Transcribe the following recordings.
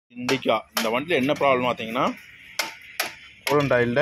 இண்டிகா இந்த வண்டியில் என்ன ப்ராப்ளம் பார்த்தீங்கன்னா கூலண்ட் ஆயிலில்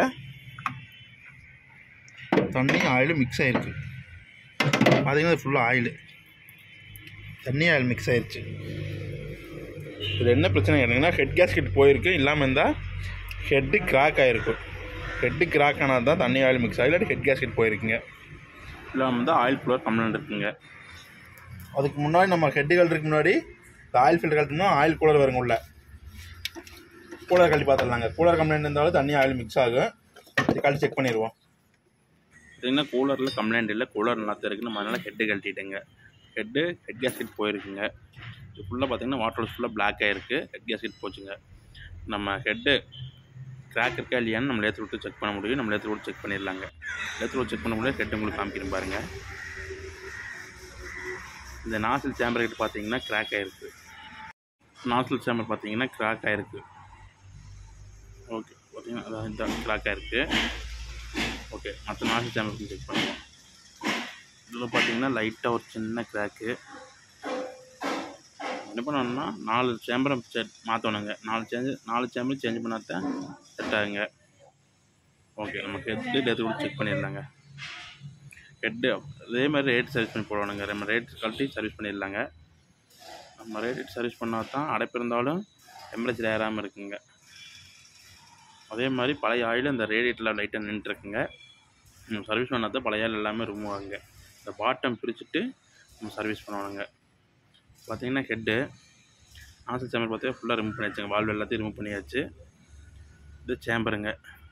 தண்ணி ஆயில் மிக்ஸ் ஆகிருக்கு பார்த்தீங்கன்னா ஃபுல்லாக ஆயில் தண்ணி ஆயில் மிக்ஸ் ஆயிருச்சு இது என்ன பிரச்சனை கேட்டிங்கன்னா ஹெட் கேஸ்கெட் போயிருக்கு இல்லாமல் இருந்தால் ஹெட்டு கிராக் ஆகிருக்கு ஹெட்டு கிராக் ஆனால் தான் தண்ணி ஆயில் மிக்ஸ் ஆகி இல்லாட்டி ஹெட் கேஸ்கெட் போயிருக்குங்க இல்லாமல் இருந்தால் ஆயில் ஃப்ளோர் கம்ப்ளைண்ட் இருக்குங்க அதுக்கு முன்னாடி நம்ம ஹெட்டு கழட்டுறதுக்கு முன்னாடி இந்த ஆயில் ஃபில்டர் கழட்டணும் ஆயில் கூலர் வருங்க உள்ள கூலர் கழட்டி பார்த்துடலாங்க கூலர் கம்ப்ளைண்ட் இருந்தாலும் தண்ணி ஆயில் மிக்ஸ் ஆகும் இது கழட்டி செக் பண்ணிடுவோம் பார்த்தீங்கன்னா கூலரில் கம்ப்ளைண்ட் இல்லை கூலர் நல்லா தான் இருக்குது நம்ம அதனால் ஹெட்டு கழட்டிட்டேங்க ஹெட்டு ஹெட் கேஸ்கெட் போயிருக்குங்க இது ஃபுல்லாக பார்த்தீங்கன்னா வாட்டர் ஃபுல்லாக பிளாக் ஆகிருக்கு ஹெட் கேஸ்கெட் போச்சுங்க நம்ம ஹெட்டு கிராக் இருக்கா இல்லையான்னு நம்ம லேத்து விட்டு செக் பண்ண முடியும் நம்ம லேத்து விட்டு செக் பண்ணிடலாங்க லேத்து விட்டு செக் பண்ண முடியாது ஹெட் உங்களுக்கு காமிக்கிறேன் பாருங்க இந்த நாசில் சேம்பர் கிட்ட பார்த்தீங்கன்னா கிராக் ஆகிருக்கு நாசில் சேம்பர் பார்த்தீங்கன்னா கிராக் ஆகிருக்கு ஓகே பார்த்தீங்கன்னா அதான் இந்த கிராக் ஆகிருக்கு ஓகே மற்ற நாசி சேம்பர் செக் பண்ணுவோம் இதில் பார்த்தீங்கன்னா லைட்டாக ஒரு சின்ன கிராக்கு என்ன பண்ணணும்னா நாலு சேம்பரை செட் மாற்றணுங்க நாலு சேஞ்சு நாலு சேம்பர் சேஞ்ச் பண்ணால் தான் செட் ஆகுங்க ஓகே நம்ம ஹெட்டு டெத்து கூட செக் பண்ணிடலாங்க ஹெட்டு அதே மாதிரி ரேட் சர்வீஸ் பண்ணி போடணுங்க நம்ம ரேட் கழட்டி சர்வீஸ் பண்ணிடலாங்க நம்ம ரேட் சர்வீஸ் பண்ணால் தான் அடைப்பு இருந்தாலும் டெம்பரேச்சர் ஏறாமல் இருக்குங்க அதே மாதிரி பழைய ஆயில் இந்த ரேடியேட்டரில் லைட்டாக நின்றுருக்குங்க சர்வீஸ் பண்ணால் தான் பழைய ஆயில் எல்லாமே ரிமூவ் ஆகுங்க இந்த பாட்டம் பிரிச்சுட்டு நம்ம சர்வீஸ் பண்ணணுங்க பார்த்தீங்கன்னா ஹெட்டு ஆசல் சேம்பர் பார்த்தீங்கன்னா ஃபுல்லாக ரிமூவ் பண்ணியாச்சுங்க வால்வ் எல்லாத்தையும் ரிமூவ் பண்ணியாச்சு இது சேம்பருங்க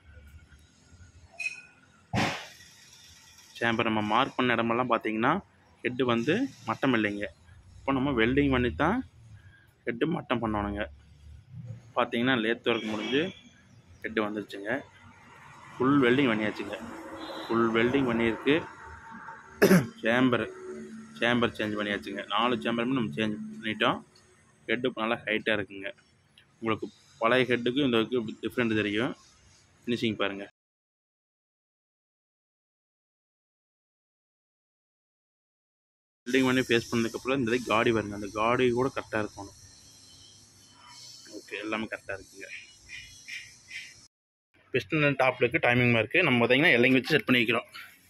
சேம்பர் நம்ம மார்க் பண்ண இடமெல்லாம் பார்த்தீங்கன்னா ஹெட்டு வந்து மட்டம் இல்லைங்க இப்போ நம்ம வெல்டிங் பண்ணி தான் ஹெட்டு மட்டம் பண்ணணுங்க பார்த்தீங்கன்னா லேத் ஒர்க் முடிஞ்சு ஹெட்டு வந்துருச்சுங்க ஃபுல் வெல்டிங் பண்ணியாச்சுங்க ஃபுல் வெல்டிங் பண்ணியிருக்கு சேம்பர் சேம்பர் சேஞ்ச் பண்ணியாச்சுங்க நாலு சேம்பருமே நம்ம சேஞ்ச் பண்ணிட்டோம் ஹெட்டு நல்லா ஹைட்டாக இருக்குங்க உங்களுக்கு பழைய ஹெட்டுக்கும் இந்த டிஃப்ரெண்ட் தெரியும் ஃபினிஷிங் பாருங்கள் வெல்டிங் பண்ணி ஃபேஸ் பண்ணதுக்கப்புறம் இந்த காடி வருங்க அந்த காடி கூட கரெக்டாக இருக்கணும் ஓகே எல்லாமே கரெக்டாக இருக்குங்க பிஸ்டன் டாப்பில் இருக்குது டைமிங் இருக்குது நம்ம பார்த்தீங்கன்னா எல்லைங்க வச்சு செட் பண்ணி வைக்கிறோம்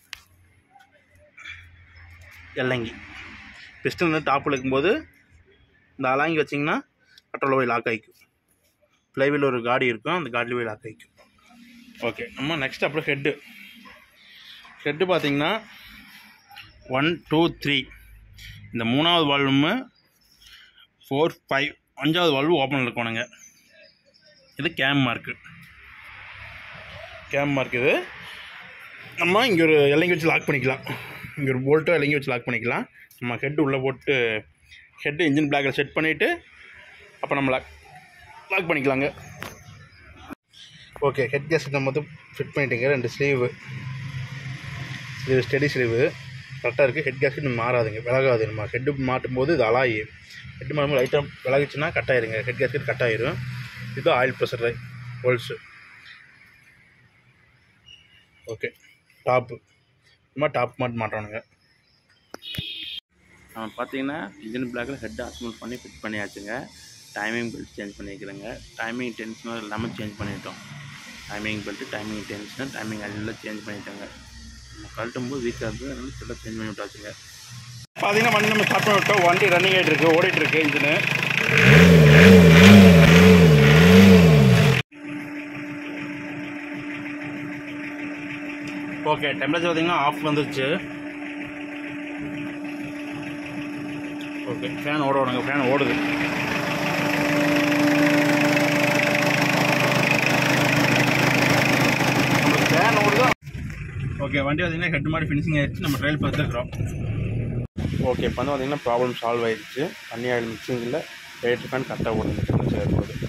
எல்லைங்கி பிஸ்டன் டாப்பில் இருக்கும்போது இந்த அலாங்கி வச்சிங்கன்னா கட்டோல போய் லாக் ஆகிக்கும் ஃப்ளைவில் ஒரு காடி இருக்கும் அந்த காடியில் போய் லாக் ஆகிக்கும் ஓகே நம்ம நெக்ஸ்ட் அப்புறம் ஹெட்டு ஹெட்டு பார்த்தீங்கன்னா ஒன் டூ த்ரீ இந்த மூணாவது வால்வுமு ஃபோர் ஃபைவ் அஞ்சாவது வால்வு ஓப்பனில் இருக்கணுங்க இது கேம் மார்க்கு கேம் மார்க் இது நம்ம இங்கே ஒரு இலங்கி வச்சு லாக் பண்ணிக்கலாம் இங்கே ஒரு போல்ட்டோ இலங்கி வச்சு லாக் பண்ணிக்கலாம் நம்ம ஹெட் உள்ளே போட்டு ஹெட்டு இன்ஜின் பிளாக்கில் செட் பண்ணிவிட்டு அப்போ நம்ம லாக் லாக் பண்ணிக்கலாங்க ஓகே ஹெட் கேஸ் நம்ம வந்து ஃபிட் பண்ணிட்டீங்க ரெண்டு ஸ்லீவு ஸ்லீவ் ஸ்டெடி ஸ்லீவு கரெக்டாக இருக்குது ஹெட் கேஸ்கெட் மாறாதுங்க விலகாது நம்ம ஹெட்டு மாட்டும் போது இது அலாயி ஹெட் மாட்டும் லைட்டாக விலகிச்சுன்னா கட் ஆயிருங்க ஹெட் கேஸ்கெட் கட் ஆயிரும் இது oil pressure holes okay top நம்ம டாப் மட்டும் மாட்டோனுங்க நம்ம பார்த்தீங்கன்னா இன்ஜின் பிளாக்கில் ஹெட் அசம்பிள் பண்ணி ஃபிட் பண்ணியாச்சுங்க டைமிங் பெல்ட் சேஞ்ச் பண்ணிக்கிறேங்க டைமிங் டென்ஷனர் எல்லாமே சேஞ்ச் பண்ணிட்டோம் timing belt timing tensioner timing எல்லாம் சேஞ்ச் பண்ணிட்டோங்க நம்ம கழட்டும் போது வீக்காக இருக்குது அதனால எல்லாம் சேஞ்ச் பண்ணி விட்டாச்சுங்க பார்த்தீங்கன்னா வண்டி நம்ம ஸ்டார்ட் பண்ணி விட்டோம் வண்டி ரன்னிங் ஆகிட்டு இருக்கு ஓடிட்டு இருக்கு இன்ஜினு ஓகே டெம்பரேச்சர் பார்த்தீங்கன்னா ஆஃப் வந்துருச்சு ஓகே ஃபேன் ஓட விடுங்க ஃபேன் ஓடுது ஃபேன் ஓடுதா ஓகே வண்டி பார்த்தீங்கன்னா ஹெட் மாதிரி ஃபினிஷிங் ஆயிடுச்சு நம்ம ட்ரையல் பார்த்துருக்குறோம் ஓகே இப்போ வந்து பார்த்தீங்கன்னா ப்ராப்ளம் சால்வ் ஆயிடுச்சு தண்ணி ஆயில் மிக்சிங் இல்லை ரேட் ஃபேன் கரெக்டாக ஓடுது மிக்சிங் போகுது